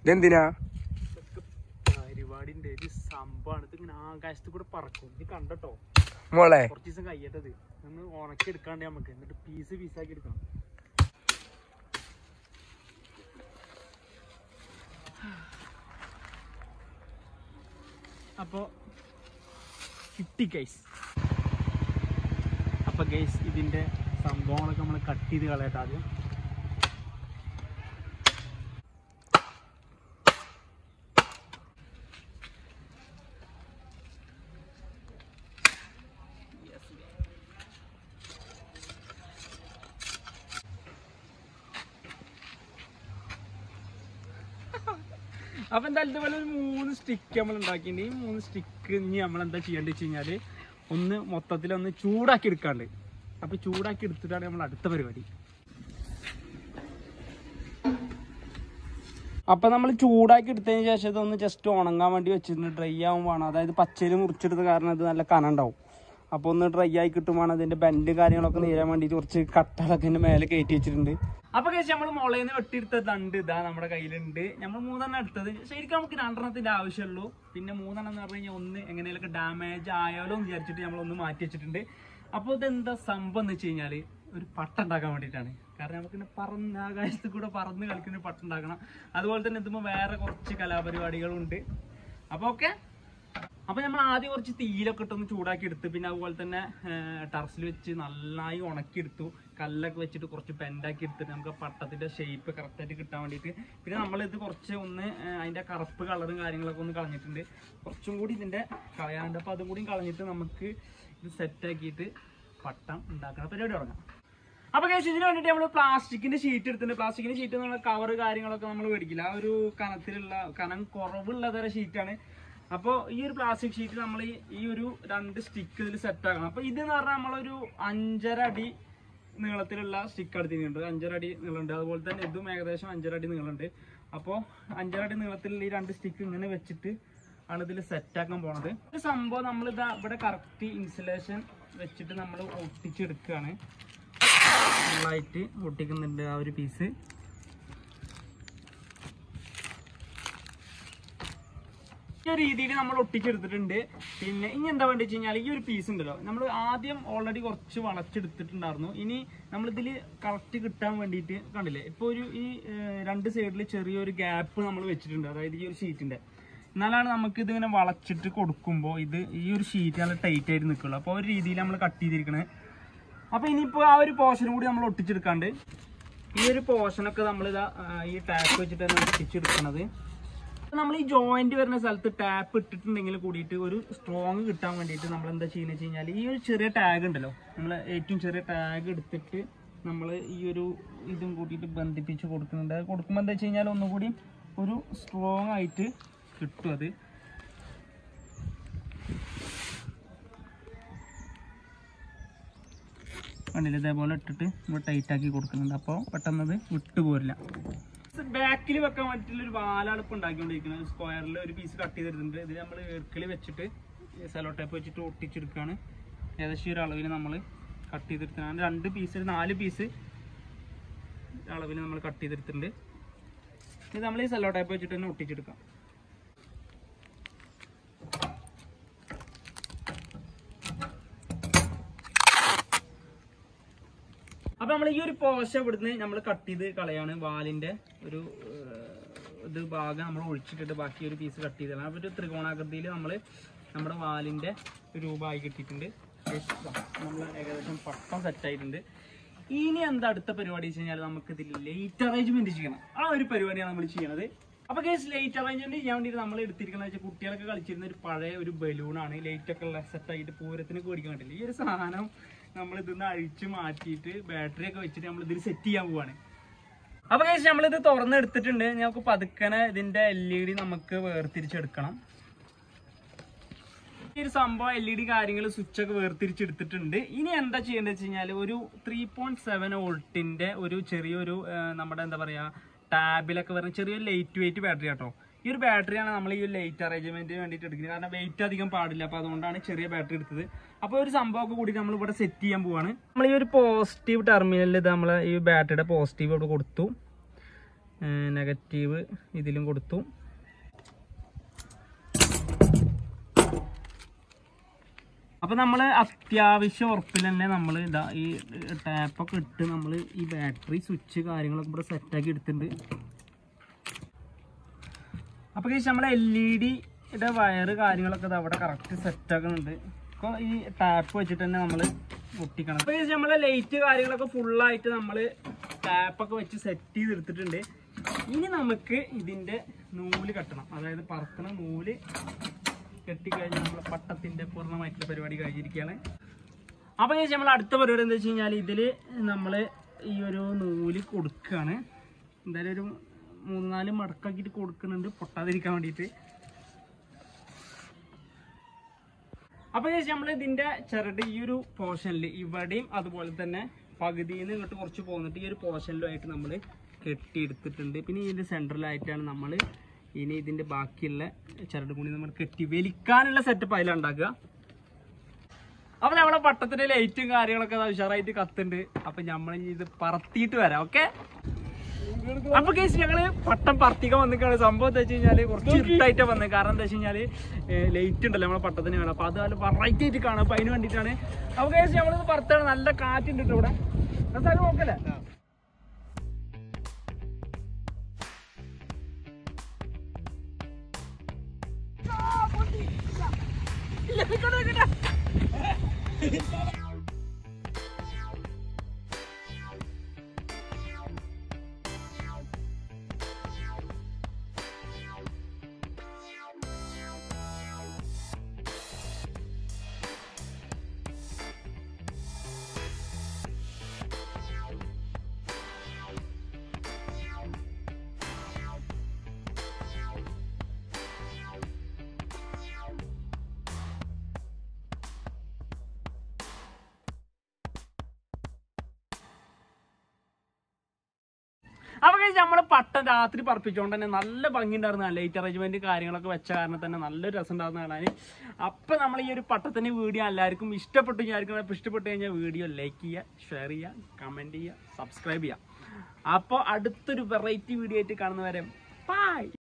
ഇതെന്തിനാ പരിപാടിന്റെ ഒരു സംഭവമാണ് ഇത് ഇങ്ങനെ ആകാശത്ത് കൂടെ പറക്കും ഇത് കണ്ടട്ടോ മോളെ കുറച്ച് ദിവസം കഴിയട്ടത് ഒന്ന് ഉണക്കി എടുക്കാണ്ട് നമുക്ക് എന്നിട്ട് പീസ് പീസാക്കി എടുക്കണം അപ്പോ കിട്ടി ഗൈസ് അപ്പൊ ഗൈസ് ഇതിന്റെ സംഭവങ്ങളൊക്കെ നമ്മൾ കട്ട് ചെയ്ത് കളയട്ടെ ആദ്യം അപ്പൊ എന്തായാലും ഇതുപോലെ ഒരു മൂന്ന് സ്റ്റിക്ക് നമ്മൾ ഉണ്ടാക്കിയിട്ടുണ്ട് ഈ മൂന്ന് സ്റ്റിക്ക് ഇനി നമ്മൾ എന്താ ചെയ്യേണ്ടത് വെച്ച് കഴിഞ്ഞാല് ഒന്ന് മൊത്തത്തിൽ ഒന്ന് ചൂടാക്കി എടുക്കാണ്ട് അപ്പൊ ചൂടാക്കി എടുത്തിട്ടാണ് നമ്മൾ അടുത്ത പരിപാടി അപ്പൊ നമ്മൾ ചൂടാക്കി എടുത്തതിന് ശേഷം ഇതൊന്ന് ജസ്റ്റ് ഉണങ്ങാൻ വേണ്ടി വെച്ചിട്ടുണ്ട് ഡ്രൈ ആവും വേണം അതായത് പച്ചയിൽ മുറിച്ചെടുത്ത കാരണം ഇത് നല്ല കനം ഉണ്ടാവും അപ്പോൾ ഒന്ന് ഡ്രൈ ആയി കിട്ടുമ്പോൾ അതിന്റെ ബെൻഡ് കാര്യങ്ങളൊക്കെ നേരാൻ വേണ്ടിയിട്ട് കുറച്ച് കട്ടകളൊക്കെ ഇതിന്റെ മേലെ കയറ്റി വെച്ചിട്ടുണ്ട് അപ്പൊ കഴിച്ച് നമ്മൾ മുളയിൽ നിന്ന് വെട്ടിയെടുത്ത ദണ്ട് ഇതാ നമ്മുടെ കയ്യിലുണ്ട് നമ്മൾ മൂന്നെണ്ണം എടുത്തത് ശരിക്കും നമുക്ക് രണ്ടെണ്ണത്തിന്റെ ആവശ്യമുള്ളൂ പിന്നെ മൂന്നെണ്ണം എന്ന് പറഞ്ഞു കഴിഞ്ഞാൽ ഒന്ന് എങ്ങനെയൊക്കെ ഡാമേജ് ആയാലോ എന്ന് വിചാരിച്ചിട്ട് നമ്മൾ ഒന്ന് മാറ്റി വെച്ചിട്ടുണ്ട് അപ്പോൾ ഇതെന്താ സംഭവം എന്ന് വെച്ച് കഴിഞ്ഞാല് ഒരു പട്ട ഉണ്ടാക്കാൻ വേണ്ടിയിട്ടാണ് കാരണം നമുക്ക് പറന്ന് ആകാശത്ത് കൂടെ പറന്ന് കളിക്കുന്ന ഒരു പട്ട ഉണ്ടാക്കണം അതുപോലെ തന്നെ ഇതുമ്പോൾ വേറെ കുറച്ച് കലാപരിപാടികളുണ്ട് അപ്പോൾ ഓക്കെ അപ്പൊ നമ്മൾ ആദ്യം കുറച്ച് തീയിലൊക്കെ ഇട്ടൊന്ന് ചൂടാക്കി എടുത്ത് പിന്നെ അതുപോലെ തന്നെ ടെറസിൽ വെച്ച് നന്നായി ഉണക്കിയെടുത്തു കല്ലൊക്കെ വെച്ചിട്ട് കുറച്ച് പെൻഡാക്കി എടുത്തിട്ട് നമുക്ക് ആ പട്ടത്തിന്റെ ഷേപ്പ് കറക്റ്റായിട്ട് കിട്ടാൻ വേണ്ടിയിട്ട് പിന്നെ നമ്മളിത് കുറച്ച് ഒന്ന് ആ, അതിന്റെ കറുപ്പ് കളറും കാര്യങ്ങളൊക്കെ ഒന്ന് കളഞ്ഞിട്ടുണ്ട് കുറച്ചും കൂടി ഇതിന്റെ കളയാനുണ്ട് അപ്പൊ അതും കൂടി കളഞ്ഞിട്ട് നമുക്ക് ഇത് സെറ്റ് ആക്കിയിട്ട് പട്ടം ഉണ്ടാക്കുന്ന പരിപാടി തുടങ്ങാം അപ്പൊ കഴിച്ച് ഇതിന് വേണ്ടിയിട്ട് നമ്മൾ പ്ലാസ്റ്റിക്കിന്റെ ഷീറ്റ് എടുത്തിട്ടുണ്ട് പ്ലാസ്റ്റിക്കിന്റെ ഷീറ്റ് നമ്മൾ കവർ കാര്യങ്ങളൊക്കെ നമ്മൾ മേടിക്കില്ല ആ ഒരു കനത്തിലുള്ള കനം കുറവുള്ള തരം ഷീറ്റാണ് അപ്പോൾ ഈ ഒരു പ്ലാസ്റ്റിക് ഷീറ്റ് നമ്മൾ ഈ- ഈ ഒരു രണ്ട് സ്റ്റിക്ക് ഇതിൽ സെറ്റ് ആക്കണം അപ്പോൾ ഇത് എന്ന് പറഞ്ഞാൽ നമ്മളൊരു അഞ്ചര അടി നീളത്തിലുള്ള സ്റ്റിക്ക് എടുത്തിട്ടുണ്ട് അഞ്ചര അടി നീളമുണ്ട് അതുപോലെ തന്നെ ഇതും ഏകദേശം അഞ്ചര അടി നീളമുണ്ട് അപ്പോൾ അഞ്ചര അടി നീളത്തിലുള്ള ഈ രണ്ട് സ്റ്റിക്ക് ഇങ്ങനെ വെച്ചിട്ട് ആണ് ഇതിൽ സെറ്റ് ആക്കാൻ പോണത് ഒരു സംഭവം നമ്മൾ ഇതാ ഇവിടെ കറക്റ്റ് ഇൻസുലേഷൻ വെച്ചിട്ട് നമ്മൾ ഒട്ടിച്ചെടുക്കുകയാണ് ഫുള്ളായിട്ട് ഒട്ടിക്കുന്നുണ്ട് ആ ഒരു പീസ് ഈ ഒരു രീതിയിൽ നമ്മൾ ഒട്ടിച്ചെടുത്തിട്ടുണ്ട് പിന്നെ ഇനി എന്താ വേണ്ടി വെച്ച് കഴിഞ്ഞാൽ ഈ ഒരു പീസ് ഉണ്ടല്ലോ നമ്മൾ ആദ്യം ഓൾറെഡി കുറച്ച് വളച്ചെടുത്തിട്ടുണ്ടായിരുന്നു ഇനി നമ്മളിതിൽ കറക്റ്റ് കിട്ടാൻ വേണ്ടിയിട്ട് കണ്ടില്ലേ ഇപ്പോൾ ഒരു ഈ ഏർ, രണ്ട് സൈഡിൽ ചെറിയൊരു ഗ്യാപ്പ് നമ്മൾ വെച്ചിട്ടുണ്ട് അതായത് ഈ ഒരു ഷീറ്റിന്റെ എന്നാലാണ് നമുക്ക് ഇതിങ്ങനെ വളച്ചിട്ട് കൊടുക്കുമ്പോൾ ഇത് ഈ ഒരു ഷീറ്റ് നല്ല ടൈറ്റ് ആയിട്ട് നിൽക്കുള്ളൂ അപ്പോൾ ഒരു രീതിയിൽ നമ്മൾ കട്ട് ചെയ്തിരിക്കണത് അപ്പോൾ ഇനിയിപ്പോൾ ആ ഒരു പോർഷൻ കൂടി നമ്മൾ ഒട്ടിച്ചെടുക്കാണ്ട് ഈ ഒരു പോർഷനൊക്കെ നമ്മൾ ഇതാ ആ, ഈ ടാപ്പ് വെച്ചിട്ടാണ് ഒട്ടിച്ചെടുക്കണത് നമ്മൾ ഈ ജോയിന്റ് വരുന്ന സ്ഥലത്ത് ടാപ്പ് ഇട്ടിട്ടുണ്ടെങ്കിൽ കൂടിയിട്ട് ഒരു സ്ട്രോങ് കിട്ടാൻ വേണ്ടിയിട്ട് നമ്മൾ എന്താ ചെയ്യുന്നത് വെച്ച് കഴിഞ്ഞാൽ ഈ ഒരു ചെറിയ ടാഗ് ഉണ്ടല്ലോ നമ്മൾ ഏറ്റവും ചെറിയ ടാഗ് എടുത്തിട്ട് നമ്മൾ ഈ ഒരു ഇതും കൂട്ടിയിട്ട് ബന്ധിപ്പിച്ച് കൊടുക്കുന്നുണ്ട് അത് കൊടുക്കുമ്പോൾ എന്താ വെച്ച് കഴിഞ്ഞാൽ ഒന്നുകൂടി ഒരു സ്ട്രോങ് ആയിട്ട് കിട്ടും അത് കണ്ടില്ല ഇതേപോലെ ഇട്ടിട്ട് നമ്മൾ ടൈറ്റ് ആക്കി കൊടുക്കുന്നുണ്ട് അപ്പോൾ പെട്ടെന്നത് വിട്ടു പോരില്ല ബാക്കിൽ വെക്കാൻ വേണ്ടിയിട്ടുള്ള ഒരു വാലടുപ്പ് ഉണ്ടാക്കിക്കൊണ്ടിരിക്കുന്നത് സ്ക്വയറിൽ ഒരു പീസ് കട്ട് ചെയ്തിട്ടുണ്ട് ഇത് നമ്മൾ ഇറക്കിൽ വെച്ചിട്ട് സെലോ ടേപ്പ് വെച്ചിട്ട് ഒട്ടിച്ചെടുക്കുകയാണ് ഏകദേശം ഈ ഒരു അളവിൽ നമ്മൾ കട്ട് ചെയ്തെടുത്താണ് രണ്ട് പീസ് നാല് പീസ് അളവിൽ നമ്മൾ കട്ട് ചെയ്തെടുത്തിട്ടുണ്ട് ഇത് നമ്മൾ ഈ സെലോ ടേപ്പ് വെച്ചിട്ട് തന്നെ ഒട്ടിച്ചെടുക്കാം അപ്പൊ നമ്മൾ ഈ ഒരു പോശ ഇവിടുന്ന് നമ്മൾ കട്ട് ചെയ്ത് കളയാണ് വാലിന്റെ ഒരു ഏർ, ഇത് ഭാഗം നമ്മൾ ഒഴിച്ചിട്ടിട്ട് ബാക്കി ഒരു പീസ് കട്ട് ചെയ്ത് കളയാം അപ്പൊ ഒരു ത്രികോണാകൃതിയിൽ നമ്മൾ നമ്മുടെ വാലിന്റെ രൂപമായി കിട്ടിയിട്ടുണ്ട് നമ്മൾ ഏകദേശം പട്ടം സെറ്റ് ആയിട്ടുണ്ട് ഇനി എന്താ അടുത്ത പരിപാടി വെച്ച് കഴിഞ്ഞാൽ നമുക്ക് ഇതിൽ ലൈറ്റ് അറേഞ്ച്മെന്റ് ചെയ്യണം ആ ഒരു പരിപാടിയാണ് നമ്മൾ ചെയ്യണത് അപ്പൊ കേസ് ലൈറ്റ് അറേഞ്ച്മെന്റ് ചെയ്യാൻ വേണ്ടിയിട്ട് നമ്മൾ എടുത്തിരിക്കുന്നത് വെച്ചാൽ കുട്ടികളൊക്കെ കളിച്ചിരുന്ന ഒരു പഴയ ഒരു ബലൂണാണ് ലൈറ്റ് ഒക്കെ ഉള്ള സെറ്റ് ആയിട്ട് പൂരത്തിന് മേടിക്കാൻ കണ്ടില്ല ഈ ഒരു സാധനം നമ്മൾ ഇതിന്ന് അഴിച്ച് മാറ്റിയിട്ട് ബാറ്ററി ഒക്കെ വെച്ചിട്ട് നമ്മൾ ഇതിൽ സെറ്റ് ചെയ്യാൻ പോവാണ് അപ്പൊ കേസ് നമ്മളിത് തുറന്നെടുത്തിട്ടുണ്ട് നമുക്ക് പതുക്കനെ ഇതിന്റെ എൽ ഇ ഡി നമുക്ക് വേർതിരിച്ചെടുക്കണം ഈ ഒരു സംഭവം എൽ ഇ ഡി കാര്യങ്ങൾ സ്വിച്ച് ഒക്കെ വേർതിരിച്ചെടുത്തിട്ടുണ്ട് ഇനി എന്താ ചെയ്യേണ്ടത് വെച്ച് കഴിഞ്ഞാൽ ഒരു ത്രീ പോയിന്റ് സെവൻ വോൾട്ടിന്റെ ഒരു ചെറിയൊരു ആ, നമ്മുടെ എന്താ പറയാ ടാബിലൊക്കെ വരുന്ന ചെറിയൊരു ലൈറ്റ് വെയിറ്റ് ബാറ്ററി കേട്ടോ ഈ ഒരു ബാറ്ററിയാണ് നമ്മൾ ഈ ഒരു ലൈറ്റ് അറേഞ്ച്മെന്റിന് വേണ്ടിയിട്ട് എടുക്കുന്നത് കാരണം വെയിറ്റ് അധികം പാടില്ല അപ്പൊ അതുകൊണ്ടാണ് ചെറിയ ബാറ്ററി എടുത്തത് അപ്പോൾ ഒരു സംഭവമൊക്കെ കൂടി നമ്മൾ ഇവിടെ സെറ്റ് ചെയ്യാൻ പോവാണ് നമ്മൾ ഈ ഒരു പോസിറ്റീവ് ടെർമിനലിൽ ഇത് നമ്മൾ ഈ ബാറ്ററിയുടെ പോസിറ്റീവ് ഇവിടെ കൊടുത്തു നെഗറ്റീവ് ഇതിലും കൊടുത്തു അപ്പൊ നമ്മൾ അത്യാവശ്യം ഉറപ്പിൽ തന്നെ നമ്മൾ ഇതാ ഈ ടാപ്പൊക്കെ ഇട്ട് നമ്മൾ ഈ ബാറ്ററി സ്വിച്ച് കാര്യങ്ങളൊക്കെ ഇവിടെ സെറ്റാക്കി എടുത്തിട്ടുണ്ട് അപ്പൊ കേസ് നമ്മളെ എൽ ഇ ഡിയുടെ വയറ് കാര്യങ്ങളൊക്കെ ദാ അവിടെ കറക്റ്റ് സെറ്റ് ആക്കുന്നുണ്ട് അപ്പോൾ ഈ ടാപ്പ് വെച്ചിട്ട് തന്നെ നമ്മൾ ഒട്ടിക്കണം അപ്പൊ കേസ് നമ്മളെ ലൈറ്റ് കാര്യങ്ങളൊക്കെ ഫുള്ളായിട്ട് നമ്മൾ ടാപ്പൊക്കെ വെച്ച് സെറ്റ് ചെയ്ത് എടുത്തിട്ടുണ്ട് ഇനി നമുക്ക് ഇതിന്റെ നൂല് കെട്ടണം അതായത് പറക്കണ നൂല് കെട്ടിക്കഴിഞ്ഞാൽ നമ്മളെ പട്ടത്തിന്റെ പൂർണ്ണമായിട്ടുള്ള പരിപാടി കഴിഞ്ഞിരിക്കുകയാണ് അപ്പൊ കേസ് നമ്മൾ അടുത്ത പരിപാടി എന്താ വെച്ച് കഴിഞ്ഞാൽ ഇതില് നമ്മൾ ഈ ഒരു നൂല് കൊടുക്കുകയാണ് എന്തായാലും ഒരു മൂന്ന് നാല് മടക്കാക്കിയിട്ട് കൊടുക്കുന്നുണ്ട് പൊട്ടാതിരിക്കാൻ വേണ്ടിയിട്ട് അപ്പൊ നമ്മൾ ഇതിന്റെ ചിരട് ഈ ഒരു പോർഷനിൽ ഇവിടെയും അതുപോലെ തന്നെ പകുതിയിൽ നിന്ന് ഇങ്ങോട്ട് കുറച്ച് പോന്നിട്ട് ഈ ഒരു പോർഷനിലുമായിട്ട് നമ്മൾ കെട്ടിയെടുത്തിട്ടുണ്ട് പിന്നെ ഇതിന്റെ സെൻട്രലായിട്ടാണ് നമ്മൾ ഇനി ഇതിന്റെ ബാക്കിയുള്ള ചിരട് കൂടി നമ്മൾ കെട്ടി വലിക്കാനുള്ള സെറ്റപ്പ് അതിലാണ് ഉണ്ടാക്കുക അപ്പൊ നമ്മളെ പട്ടത്തിന്റെ ലൈറ്റും കാര്യങ്ങളൊക്കെ ദാ ഉഷാറായിട്ട് കത്തുണ്ട് അപ്പൊ നമ്മൾ ഇത് പറത്തിയിട്ട് വരാം ഓക്കെ അപ്പൊ കേസ് ഞങ്ങള് പട്ടം പറത്തിക്കാൻ വന്നിക്കാണ് സംഭവം എന്താ വെച്ച് കഴിഞ്ഞാല് കുറച്ച് ഇരുട്ടായിട്ടാ വന്നത് കാരണം എന്താ വെച്ച് കഴിഞ്ഞാല് ലൈറ്റ് ഉണ്ടല്ലോ നമ്മളെ പട്ടത്തിന് കാണാം അപ്പൊ അത് നല്ല വെറൈറ്റി ആയിട്ട് കാണാം അപ്പൊ അതിന് വേണ്ടിട്ടാണ് അപ്പൊ കേസ് നമ്മളിത് പറത്താണ് നല്ല കാറ്റുണ്ട് ട്ടോ ഇവിടെ ആ സ്ഥലം നോക്കല്ലേ അപ്പൊ കഴിച്ച് നമ്മള് പട്ടം രാത്രി പറപ്പിച്ചോണ്ട് തന്നെ നല്ല ഭംഗി ഉണ്ടായിരുന്നു ലൈറ്റ് അറേഞ്ച്മെന്റ് കാര്യങ്ങളൊക്കെ വെച്ച കാരണം തന്നെ നല്ലൊരു രസം ഉണ്ടായിരുന്നു കാണാൻ അപ്പൊ നമ്മൾ ഈ ഒരു പട്ടത്തിന്റെ വീഡിയോ എല്ലാവർക്കും ഇഷ്ടപ്പെട്ടു വിചാരിക്കണം അപ്പൊ ഇഷ്ടപ്പെട്ടു കഴിഞ്ഞാൽ വീഡിയോ ലൈക്ക് ചെയ്യുക ഷെയർ ചെയ്യുക കമന്റ് ചെയ്യുക സബ്സ്ക്രൈബ് ചെയ്യുക അപ്പോൾ അടുത്തൊരു വെറൈറ്റി വീഡിയോ ആയിട്ട് കാണുന്നവരെ ബൈ